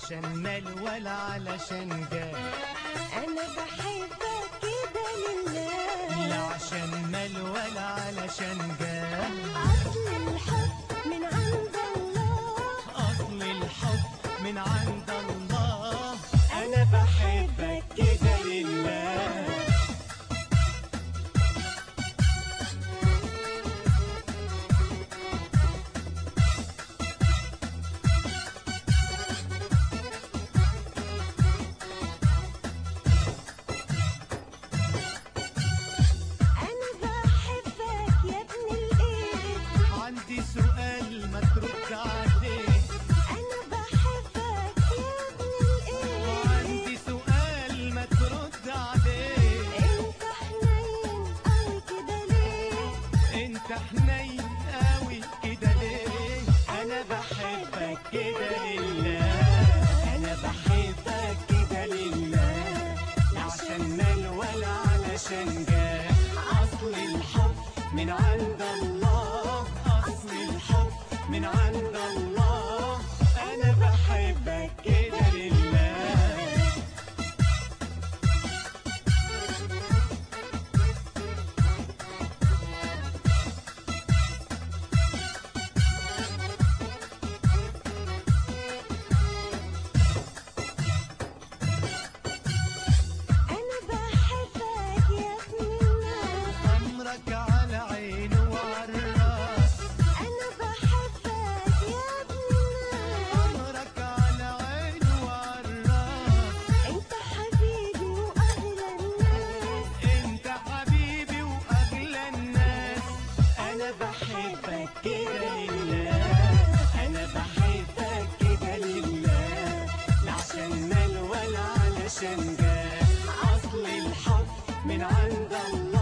عشان مال ولا علشان جاه انا بحبك كده لله لا عشان مال ولا علشان جاه اصل الحب من عند الله أصل الحب من عند الله أنا بحبك كده لله انا بحبك يا ابن الايه عندي سؤال ما ترد عليه انا بحبك يا ابن الايه وعندي سؤال ما ترد عليه انت حنين قوي كده ليه انت حنين قوي كده ليه انا بحبك كده لله انا بحبك كده لله لا عشان مال ولا علشان جاه اصل الحب من عند الله اصل الحب من عند الله انا بحبك كده لله انا بحبك يا ابن الناس امرك على عيني وعلى الراس انا بحبك يا ابن الناس امرك على عيني وعلى الراس انت حبيبي واغلى الناس انت حبيبي واغلى الناس انا بحبك كده لله انا بحبك كده لله لا عشان مال ولا علشان جاه اصل الحب من عند الله